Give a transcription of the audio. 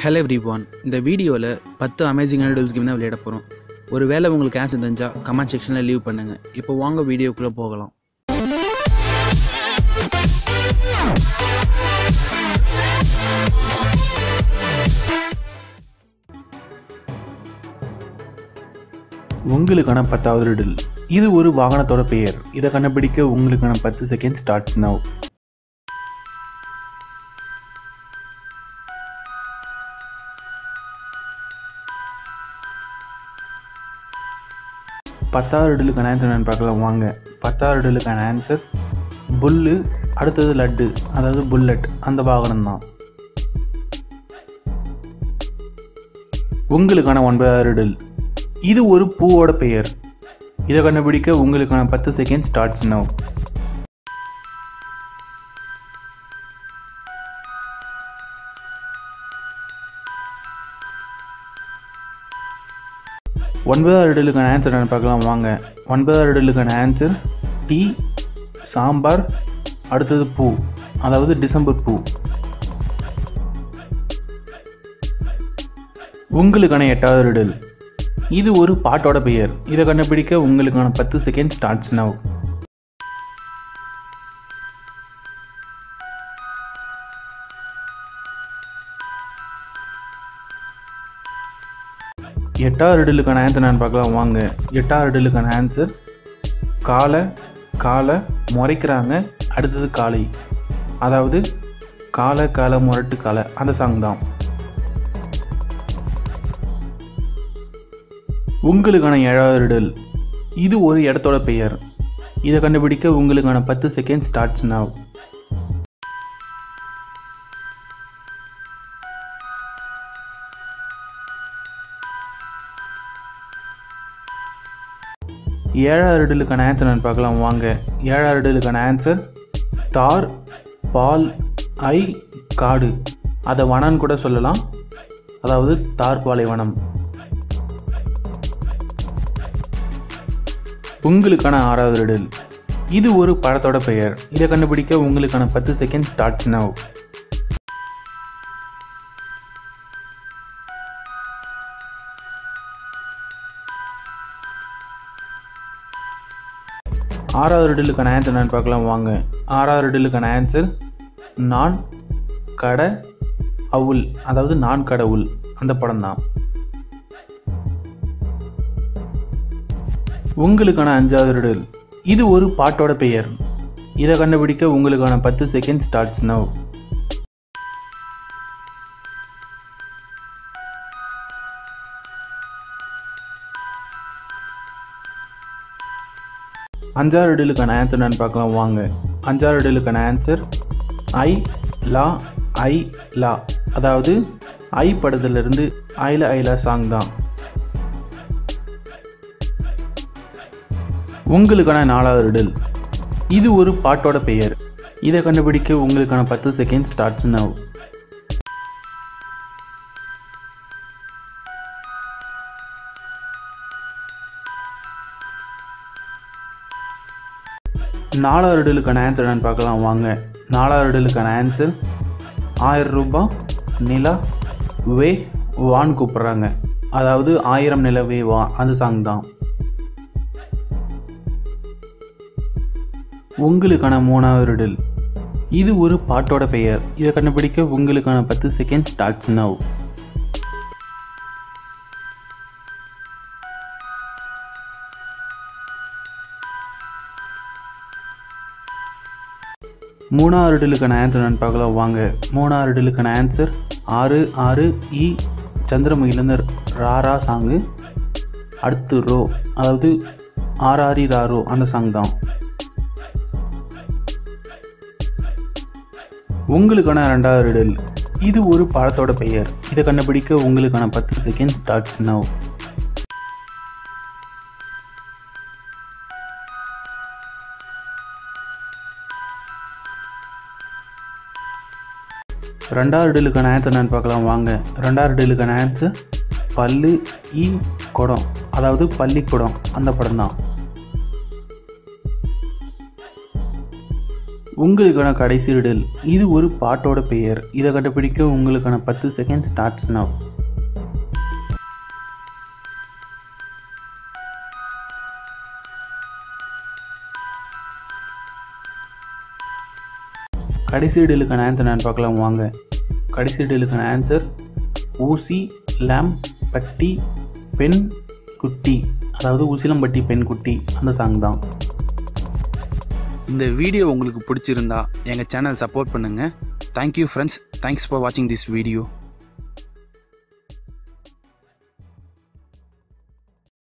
Hello every one இந்த வீடியோவில் பத்து அமேசிங்கான டூல்ஸ் கேம் தான் விளையாட போகிறோம் ஒரு வேளை உங்களுக்கு ஆன்சர் தெரிஞ்சால் கமெண்ட் செக்ஷனில் லீவ் பண்ணுங்கள் இப்போ வாங்க வீடியோக்குள்ளே போகலாம் உங்களுக்கான பத்தாவது riddle. இது ஒரு வாகனத்தோட பெயர் இதை கண்டுபிடிக்க உங்களுக்கான பத்து செகண்ட் ஸ்டார்ட்ஸ் நவ் பத்தாவது riddle-க்கான ஆன்சர் என்னன்னு பார்க்கலாம் வாங்க பத்தாவது riddle-க்கான ஆன்சர் புல்லு அடுத்தது லட்டு அதாவது புல்லட் அந்த வாகனம் தான் உங்களுக்கான ஒன்பதாவது riddle. இது ஒரு பூவோட பெயர் இதை கண்டுபிடிக்க உங்களுக்கான பத்து செகண்ட் ஸ்டார்ட்ஸ் நவ் ஒன்பதாவது ரிடலுக்கான ஆன்சர் என்ன பார்க்கலாம் வாங்க ஒன்பதாவது ரிடலுக்கான ஆன்சர் டீ சாம்பார் அடுத்தது பூ அதாவது டிசம்பர் பூ உங்களுக்கான எட்டாவது ரிடல் இது ஒரு பாட்டோட பெயர் இதை கண்டுபிடிக்க உங்களுக்கான பத்து செகண்ட் ஸ்டார்ட்ஸ் நவ் எட்டாவது ரிடலுக்கான ஆன்சர் நான் பார்க்கலாம் வாங்க எட்டாவது ரிடலுக்கான ஆன்சர் காலை காலை முறைக்கிறாங்க அடுத்தது காலை அதாவது காலை காலை முரட்டு காலை அந்த சாங் தான் உங்களுக்கான ஏழாவது ரிடல் இது ஒரு இடத்தோட பெயர் இதை கண்டுபிடிக்க உங்களுக்கான பத்து செகண்ட் ஸ்டார்ட்ஸ் நவ் ஏழாவது ரிடலுக்கான ஆன்சர் நான் பார்க்கலாம் வாங்க ஏழாவது ரிடலுக்கான ஆன்சர் தார் பால் ஐ காடு அதை வனன்னு கூட சொல்லலாம் அதாவது தார் பாலைவனம் உங்களுக்கான ஆறாவது ரிடல் இது ஒரு படத்தோட பெயர் இதை கண்டுபிடிக்க உங்களுக்கான பத்து செகண்ட் ஸ்டார்ட்ஸ் நவ் ஆறாவது ரிடலுக்கான ஆன்சர் நான் பார்க்கலாம் வாங்க ஆறாவது ரிடலுக்கான ஆன்சர் நான் கடை அவுல் அதாவது நான் கடவுள் அந்த படம் தான் உங்களுக்கான அஞ்சாவது ரிடல் இது ஒரு பாட்டோட பெயர் இதை கண்டுபிடிக்க உங்களுக்கான பத்து செகண்ட் ஸ்டார்ட்ஸ் நவ் அஞ்சாறு ரிடலுக்கான ஆன்சர் நான் பார்க்கலாம் வாங்க அஞ்சாறு ரிடலுக்கான ஆன்சர் ஐ லா ஐ லா அதாவது ஐ படத்திலிருந்து ஐல ஐலா சாங் தான் உங்களுக்கான நாலாவது ரிடல் இது ஒரு பாட்டோட பெயர் இதை கண்டுபிடிக்க உங்களுக்கான பத்து செகண்ட் ஸ்டார்ட்ஸ் நவ் நாலாவது ரிடலுக்கான ஆன்சர் என்னன்னு பார்க்கலாம் வாங்க நாலாவது ரிடலுக்கான ஆன்சர் ஆயிரம் ரூபாய் நிலா வே வான்னு கூப்பிட்றாங்க அதாவது ஆயிரம் நிலவே வா அந்த சாங் தான் உங்களுக்கான மூணாவது ரிடல் இது ஒரு பாட்டோட பெயர் இதை கண்டுபிடிக்க உங்களுக்கான பத்து செகண்ட் ஸ்டார்ட்ஸ் நவ் மூணாவது ரிடலுக்கான ஆன்சர் நான் பார்க்கலாம் வாங்க மூணாவது ரிடலுக்கான ஆன்சர் ஆறு ஆறு இ சந்திரமுகிலேருந்து ராரா சாங்கு அடுத்து ரோ அதாவது ஆர்ஆரி ராரோ அந்த சாங் தான் உங்களுக்கான ரெண்டாவது ரிடல் இது ஒரு பழத்தோட பெயர் இதை கண்டுபிடிக்க உங்களுக்கான பத்து செகண்ட் ஸ்டார்ட்ஸ் நவ் ரெண்டாவது ரிடலுக்கான ஆன்சர் நான் பார்க்கலாம் வாங்க ரெண்டாவது ரிடலுக்கான ஆன்சர் பல்லு ஈ குடம் அதாவது பள்ளிக்குடம் அந்த படம் தான் உங்களுக்கான கடைசி ரிடில் இது ஒரு பாட்டோட பெயர் இதை கண்டுபிடிக்க உங்களுக்கான பத்து செகண்ட் ஸ்டார்ட்ஸ் நவ் கடைசி ரிடிலுக்கான ஆன்சர் நான் பார்க்கலாம் வாங்க கடைசி ரிடிலுக்கான ஆன்சர் ஊசி லேம் பட்டி பெண் குட்டி அதாவது உசிலம்பட்டி பெண் குட்டி அந்த சாங் தான் இந்த வீடியோ உங்களுக்கு பிடிச்சிருந்தா எங்கள் சேனல் சப்போர்ட் பண்ணுங்கள் தேங்க்யூ ஃப்ரெண்ட்ஸ் தேங்க்ஸ் ஃபார் வாட்சிங் திஸ் வீடியோ